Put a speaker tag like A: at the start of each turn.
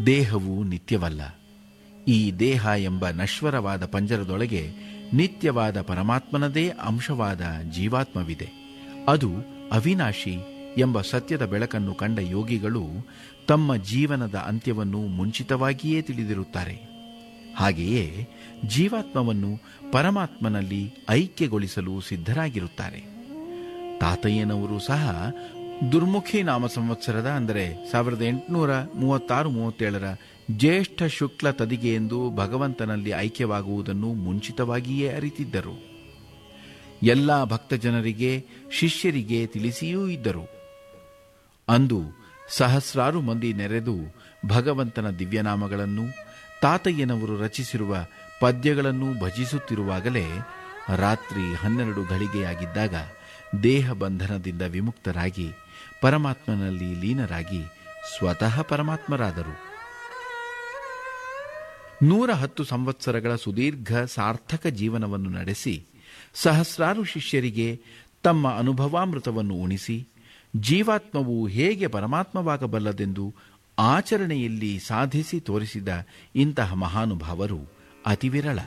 A: ದೇಹವು ನಿತ್ಯವಲ್ಲ ಈ ದೇಹ ಎಂಬ ನಶ್ವರವಾದ ಪಂಜರದೊಳಗೆ ನಿತ್ಯವಾದ ಪರಮಾತ್ಮನದೇ ಅಂಶವಾದ ಜೀವಾತ್ಮವಿದೆ ಅದು ಅವಿನಾಶಿ ಎಂಬ ಸತ್ಯದ ಬೆಳಕನ್ನು ಕಂಡ ಯೋಗಿಗಳು ತಮ್ಮ ಜೀವನದ ಅಂತ್ಯವನ್ನು ಮುಂಚಿತವಾಗಿಯೇ ತಿಳಿದಿರುತ್ತಾರೆ ಹಾಗೆಯೇ ಜೀವಾತ್ಮವನ್ನು ಪರಮಾತ್ಮನಲ್ಲಿ ಐಕ್ಯಗೊಳಿಸಲು ಸಿದ್ಧರಾಗಿರುತ್ತಾರೆ ತಾತಯ್ಯನವರು ಸಹ ದುರ್ಮುಖಿ ನಾಮ ಸಂವತ್ಸರದ ಅಂದರೆ ಸಾವಿರದ ಎಂಟುನೂರ ಮೂವತ್ತಾರು ಮೂವತ್ತೇಳರ ಜ್ಯೇಷ್ಠ ಶುಕ್ಲ ತದಿಗೆ ಎಂದು ಭಗವಂತನಲ್ಲಿ ಐಕ್ಯವಾಗುವುದನ್ನು ಮುಂಚಿತವಾಗಿಯೇ ಅರಿತಿದ್ದರು ಎಲ್ಲ ಭಕ್ತಜನರಿಗೆ ಶಿಷ್ಯರಿಗೆ ತಿಳಿಸಿಯೂ ಇದ್ದರು ಅಂದು ಸಹಸ್ರಾರು ಮಂದಿ ನೆರೆದು ಭಗವಂತನ ದಿವ್ಯನಾಮಗಳನ್ನು ತಾತಯ್ಯನವರು ರಚಿಸಿರುವ ಪದ್ಯಗಳನ್ನು ಭಜಿಸುತ್ತಿರುವಾಗಲೇ ರಾತ್ರಿ ಹನ್ನೆರಡು ಘಳಿಗೆಯಾಗಿದ್ದಾಗ ದೇಹ ಬಂಧನದಿಂದ ವಿಮುಕ್ತರಾಗಿ ಪರಮಾತ್ಮನಲ್ಲಿ ಲೀನರಾಗಿ ಸ್ವತಃ ಪರಮಾತ್ಮರಾದರು ನೂರ ಹತ್ತು ಸಂವತ್ಸರಗಳ ಸುದೀರ್ಘ ಸಾರ್ಥಕ ಜೀವನವನ್ನು ನಡೆಸಿ ಸಹಸ್ರಾರು ಶಿಷ್ಯರಿಗೆ ತಮ್ಮ ಅನುಭವಾಮೃತವನ್ನು ಉಣಿಸಿ ಜೀವಾತ್ಮವು ಹೇಗೆ ಪರಮಾತ್ಮವಾಗಬಲ್ಲದೆಂದು ಆಚರಣೆಯಲ್ಲಿ ಸಾಧಿಸಿ ತೋರಿಸಿದ ಇಂತಹ ಮಹಾನುಭಾವರು ಅತಿ ವಿರಳ